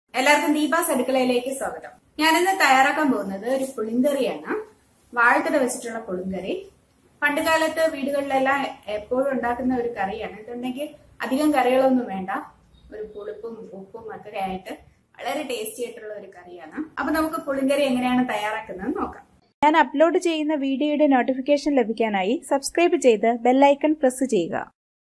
എല്ലാവർക്കും ദീപാസ് അടുക്കളയിലേക്ക് സ്വാഗതം ഞാനിന്ന് തയ്യാറാക്കാൻ പോകുന്നത് ഒരു പുളിങ്കറിയാണ് വാഴത്തട വെച്ചിട്ടുള്ള പുളിങ്കറി പണ്ട് കാലത്ത് വീടുകളിലെല്ലാം എപ്പോഴും ഉണ്ടാക്കുന്ന ഒരു കറിയാണ് ഇതുണ്ടെങ്കിൽ അധികം കറികളൊന്നും വേണ്ട ഒരു പുളിപ്പും ഉപ്പും ഒക്കെ ആയിട്ട് വളരെ ടേസ്റ്റി ആയിട്ടുള്ള ഒരു കറിയാണ് അപ്പൊ നമുക്ക് പുളിങ്കറി എങ്ങനെയാണ് തയ്യാറാക്കുന്നത് നോക്കാം ഞാൻ അപ്ലോഡ് ചെയ്യുന്ന വീഡിയോയുടെ നോട്ടിഫിക്കേഷൻ ലഭിക്കാനായി സബ്സ്ക്രൈബ് ചെയ്ത് ബെല്ലൈക്കൺ പ്രസ് ചെയ്യുക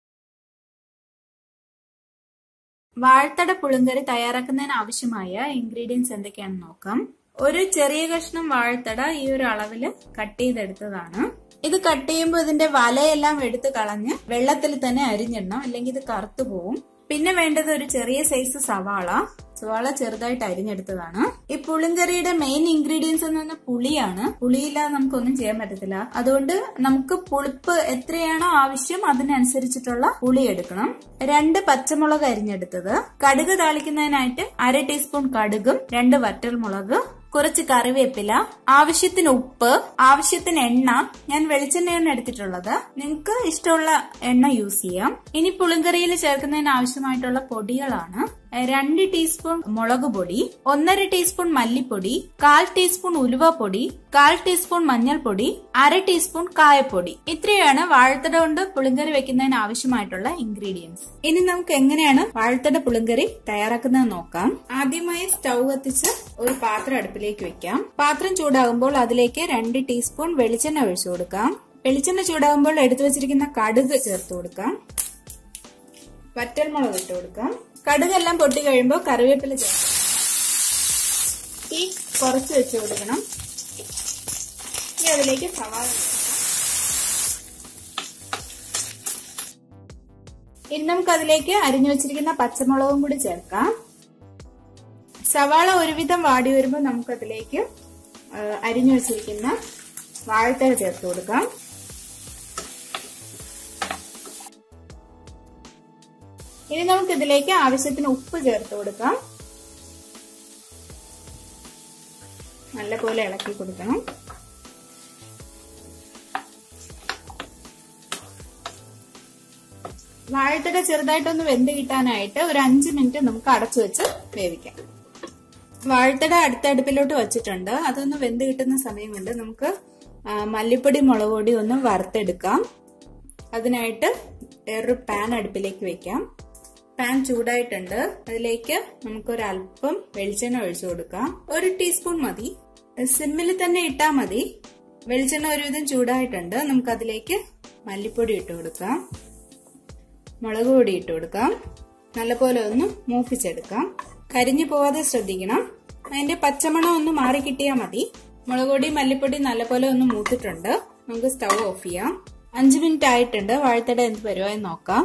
വാഴത്തട പുളിങ്കറി തയ്യാറാക്കുന്നതിന് ആവശ്യമായ ഇൻഗ്രീഡിയൻസ് എന്തൊക്കെയാണെന്ന് നോക്കാം ഒരു ചെറിയ കഷ്ണം വാഴത്തട ഈ ഒരു അളവില് കട്ട് ചെയ്തെടുത്തതാണ് ഇത് കട്ട് ചെയ്യുമ്പോൾ ഇതിന്റെ വലയെല്ലാം എടുത്ത് കളഞ്ഞ് വെള്ളത്തിൽ തന്നെ അരിഞ്ഞിടണം അല്ലെങ്കിൽ ഇത് കറുത്തു പോവും പിന്നെ വേണ്ടത് ഒരു ചെറിയ സൈസ് സവാള സവാള ചെറുതായിട്ട് അരിഞ്ഞെടുത്തതാണ് ഈ പുളിങ്കറിയുടെ മെയിൻ ഇൻഗ്രീഡിയൻസ് എന്ന് പറഞ്ഞാൽ പുളിയാണ് പുളിയില്ലാതെ നമുക്കൊന്നും ചെയ്യാൻ പറ്റത്തില്ല അതുകൊണ്ട് നമുക്ക് പുളിപ്പ് എത്രയാണോ ആവശ്യം അതിനനുസരിച്ചിട്ടുള്ള പുളി എടുക്കണം രണ്ട് പച്ചമുളക് അരിഞ്ഞെടുത്തത് കടുക് താളിക്കുന്നതിനായിട്ട് അര ടീസ്പൂൺ കടുകും രണ്ട് വറ്റൽമുളക് കുറച്ച് കറിവേപ്പില ആവശ്യത്തിന് ഉപ്പ് ആവശ്യത്തിന് എണ്ണ ഞാൻ വെളിച്ചെണ്ണയാണ് എടുത്തിട്ടുള്ളത് നിങ്ങൾക്ക് ഇഷ്ടമുള്ള എണ്ണ യൂസ് ചെയ്യാം ഇനി പുളിങ്കറിയിൽ ചേർക്കുന്നതിന് ആവശ്യമായിട്ടുള്ള പൊടികളാണ് രണ്ട് ടീസ്പൂൺ മുളക് പൊടി ഒന്നര ടീസ്പൂൺ മല്ലിപ്പൊടി കാൽ ടീസ്പൂൺ ഉലുവപ്പൊടി കാൽ ടീസ്പൂൺ മഞ്ഞൾപ്പൊടി അര ടീസ്പൂൺ കായപ്പൊടി ഇത്രയാണ് വാഴത്തട കൊണ്ട് പുളിങ്കറി വെക്കുന്നതിന് ആവശ്യമായിട്ടുള്ള ഇൻഗ്രീഡിയൻസ് ഇനി നമുക്ക് എങ്ങനെയാണ് വാഴത്തട പുളിങ്കറി തയ്യാറാക്കുന്നത് നോക്കാം ആദ്യമായി സ്റ്റൗ കത്തിച്ച് ഒരു പാത്രം അടുപ്പിലേക്ക് വെക്കാം പാത്രം ചൂടാകുമ്പോൾ അതിലേക്ക് രണ്ട് ടീസ്പൂൺ വെളിച്ചെണ്ണ ഒഴിച്ചു കൊടുക്കാം വെളിച്ചെണ്ണ ചൂടാകുമ്പോൾ എടുത്തു വെച്ചിരിക്കുന്ന കടുക് ചേർത്ത് കൊടുക്കാം വറ്റൽമുളക് ഇട്ട് കൊടുക്കാം കടുകെല്ലാം പൊട്ടി കഴിയുമ്പോൾ കറിവേപ്പില ചേർക്കാം തീ കുറച്ച് വെച്ച് കൊടുക്കണം ഇനി അതിലേക്ക് സവാള ഇനി നമുക്ക് അതിലേക്ക് അരിഞ്ഞു വെച്ചിരിക്കുന്ന പച്ചമുളകും കൂടി ചേർക്കാം സവാള ഒരുവിധം വാടി വരുമ്പോൾ നമുക്ക് അതിലേക്ക് അരിഞ്ഞു വെച്ചിരിക്കുന്ന വാഴത്തഴ ചേർത്ത് കൊടുക്കാം ഇനി നമുക്ക് ഇതിലേക്ക് ആവശ്യത്തിന് ഉപ്പ് ചേർത്ത് കൊടുക്കാം നല്ലപോലെ ഇളക്കി കൊടുക്കണം വാഴത്തട ചെറുതായിട്ടൊന്ന് വെന്ത് കിട്ടാനായിട്ട് ഒരു അഞ്ച് മിനിറ്റ് നമുക്ക് അടച്ചു വെച്ച് വേവിക്കാം വാഴത്തട അടുത്ത അടുപ്പിലോട്ട് വെച്ചിട്ടുണ്ട് അതൊന്ന് വെന്ത് കിട്ടുന്ന സമയം കൊണ്ട് നമുക്ക് മല്ലിപ്പൊടി മുളക് പൊടി ഒന്ന് വറുത്തെടുക്കാം അതിനായിട്ട് വേറൊരു പാൻ അടുപ്പിലേക്ക് വെക്കാം പാൻ ചൂടായിട്ടുണ്ട് അതിലേക്ക് നമുക്കൊരു അല്പം വെളിച്ചെണ്ണ ഒഴിച്ചു കൊടുക്കാം ഒരു ടീസ്പൂൺ മതി സിമ്മിൽ തന്നെ ഇട്ടാ മതി വെളിച്ചെണ്ണ ഒരുവിധം ചൂടായിട്ടുണ്ട് നമുക്ക് അതിലേക്ക് മല്ലിപ്പൊടി ഇട്ട് കൊടുക്കാം മുളക് പൊടി ഇട്ട് കൊടുക്കാം നല്ലപോലെ ഒന്ന് മൂപ്പിച്ചെടുക്കാം കരിഞ്ഞു പോവാതെ ശ്രദ്ധിക്കണം അതിന്റെ പച്ചമണം ഒന്ന് മാറി കിട്ടിയാൽ മതി മുളക് പൊടി മല്ലിപ്പൊടി നല്ലപോലെ ഒന്ന് മൂത്തിട്ടുണ്ട് നമുക്ക് സ്റ്റൗ ഓഫ് ചെയ്യാം അഞ്ചു മിനിറ്റ് ആയിട്ടുണ്ട് വാഴത്തട എന്ത് വരുവായി നോക്കാം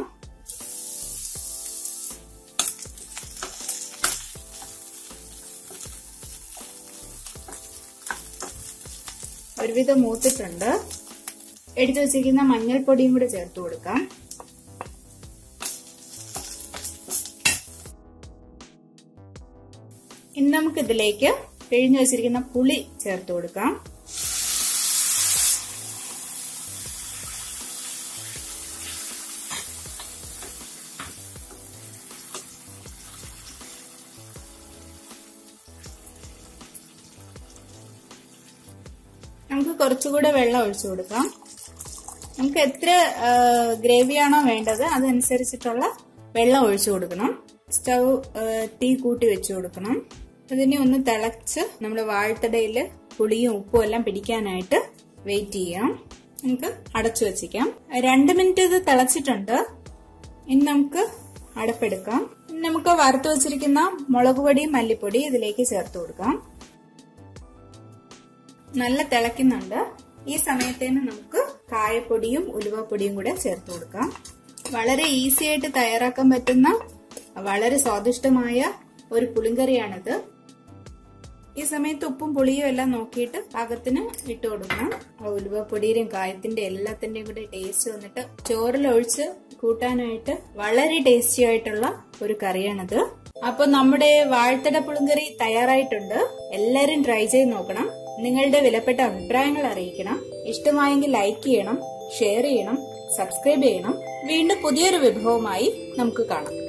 ഒരുവിധം മൂത്തിട്ടുണ്ട് എടുത്തു വെച്ചിരിക്കുന്ന മഞ്ഞൾപ്പൊടിയും കൂടി ചേർത്ത് കൊടുക്കാം ഇനി നമുക്ക് ഇതിലേക്ക് പിഴിഞ്ഞു വെച്ചിരിക്കുന്ന പുളി ചേർത്ത് കൊടുക്കാം നമുക്ക് കുറച്ചുകൂടെ വെള്ളം ഒഴിച്ചു കൊടുക്കാം നമുക്ക് എത്ര ഗ്രേവിയാണോ വേണ്ടത് അതനുസരിച്ചിട്ടുള്ള വെള്ളം ഒഴിച്ചു കൊടുക്കണം സ്റ്റൗ തീ കൂട്ടി വെച്ചു കൊടുക്കണം അതിനെ ഒന്ന് തിളച്ച് നമ്മുടെ വാഴത്തടയില് പുളിയും ഉപ്പും എല്ലാം പിടിക്കാനായിട്ട് വെയിറ്റ് ചെയ്യാം നമുക്ക് അടച്ചു വെച്ചിക്കാം രണ്ട് മിനിറ്റ് ഇത് തിളച്ചിട്ടുണ്ട് ഇനി നമുക്ക് അടപ്പെടുക്കാം ഇനി നമുക്ക് വറുത്തു വെച്ചിരിക്കുന്ന മുളക് പൊടി മല്ലിപ്പൊടി ഇതിലേക്ക് ചേർത്ത് കൊടുക്കാം നല്ല തിളയ്ക്കുന്നുണ്ട് ഈ സമയത്തേന് നമുക്ക് കായപ്പൊടിയും ഉലുവപ്പൊടിയും കൂടെ ചേർത്ത് കൊടുക്കാം വളരെ ഈസി ആയിട്ട് തയ്യാറാക്കാൻ പറ്റുന്ന വളരെ സ്വാദിഷ്ടമായ ഒരു പുളിങ്കറിയാണിത് ഈ സമയത്ത് ഉപ്പും പുളിയും എല്ലാം നോക്കിയിട്ട് പാകത്തിന് ഇട്ട് കൊടുക്കണം ഉലുവപ്പൊടിയുടെയും കായത്തിന്റെ എല്ലാത്തിന്റെയും കൂടെ ടേസ്റ്റ് വന്നിട്ട് ചോറിലൊഴിച്ച് കൂട്ടാനായിട്ട് വളരെ ടേസ്റ്റി ആയിട്ടുള്ള ഒരു കറിയാണിത് അപ്പൊ നമ്മുടെ വാഴത്തട പുളിങ്കറി തയ്യാറായിട്ടുണ്ട് എല്ലാരും ട്രൈ ചെയ്ത് നോക്കണം നിങ്ങളുടെ വിലപ്പെട്ട അഭിപ്രായങ്ങൾ അറിയിക്കണം ഇഷ്ടമായെങ്കിൽ ലൈക്ക് ചെയ്യണം ഷെയർ ചെയ്യണം സബ്സ്ക്രൈബ് ചെയ്യണം വീണ്ടും പുതിയൊരു വിഭവമായി നമുക്ക് കാണാം